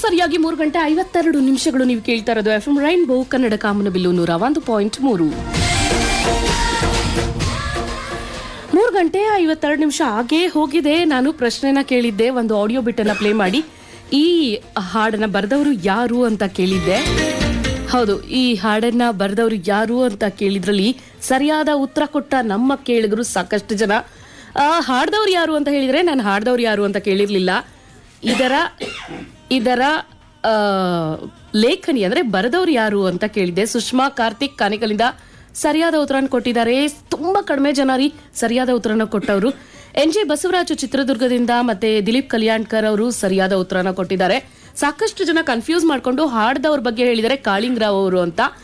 ಸರಿಯಾಗಿ ಮೂರು ಗಂಟೆ ಐವತ್ತೆರಡು ನಿಮಿಷಗಳು ನೀವು ಕೇಳ್ತಾ ಇರೋದು ಎಫ್ ಎಂ ರೈನ್ಬೋ ಕನ್ನಡ ಕಾಮನಬಿಲ್ಲು ನೂರ ಒಂದು ಪಾಯಿಂಟ್ ಮೂರು ಮೂರು ಗಂಟೆ ಐವತ್ತೆರಡು ನಿಮಿಷ ಆಗೇ ಹೋಗಿದೆ ನಾನು ಪ್ರಶ್ನೆನ ಕೇಳಿದ್ದೆ ಒಂದು ಆಡಿಯೋ ಬಿಟ್ಟನ್ನ ಪ್ಲೇ ಮಾಡಿ ಈ ಹಾಡನ್ನ ಬರೆದವರು ಯಾರು ಅಂತ ಕೇಳಿದ್ದೆ ಹೌದು ಈ ಹಾಡನ್ನ ಬರೆದವರು ಯಾರು ಅಂತ ಕೇಳಿದ್ರಲ್ಲಿ ಸರಿಯಾದ ಉತ್ತರ ಕೊಟ್ಟ ನಮ್ಮ ಕೇಳಿದ್ರು ಸಾಕಷ್ಟು ಜನ ಆ ಹಾಡ್ದವ್ರು ಯಾರು ಅಂತ ಹೇಳಿದ್ರೆ ನಾನು ಹಾಡ್ದವ್ರು ಯಾರು ಅಂತ ಕೇಳಿರ್ಲಿಲ್ಲ ಇದರ ಇದರ ಆ, ಲೇಖನಿ ಅಂದ್ರೆ ಬರೆದವ್ರು ಯಾರು ಅಂತ ಕೇಳಿದ್ದೆ ಸುಷ್ಮಾ ಕಾರ್ತಿಕ್ ಕಾನಿಕಲಿಂದ ಸರಿಯಾದ ಉತ್ತರನ ಕೊಟ್ಟಿದ್ದಾರೆ ತುಂಬಾ ಕಡಿಮೆ ಜನ ರೀ ಸರಿಯಾದ ಉತ್ತರನ ಕೊಟ್ಟವರು ಎನ್ ಜೆ ಬಸವರಾಜು ಚಿತ್ರದುರ್ಗದಿಂದ ಮತ್ತೆ ದಿಲೀಪ್ ಕಲ್ಯಾಣ್ಕರ್ ಅವರು ಸರಿಯಾದ ಉತ್ತರನ ಕೊಟ್ಟಿದ್ದಾರೆ ಸಾಕಷ್ಟು ಜನ ಕನ್ಫ್ಯೂಸ್ ಮಾಡ್ಕೊಂಡು ಹಾಡ್ದವ್ರ ಬಗ್ಗೆ ಹೇಳಿದ್ದಾರೆ ಕಾಳಿಂಗರಾವ್ ಅವರು ಅಂತ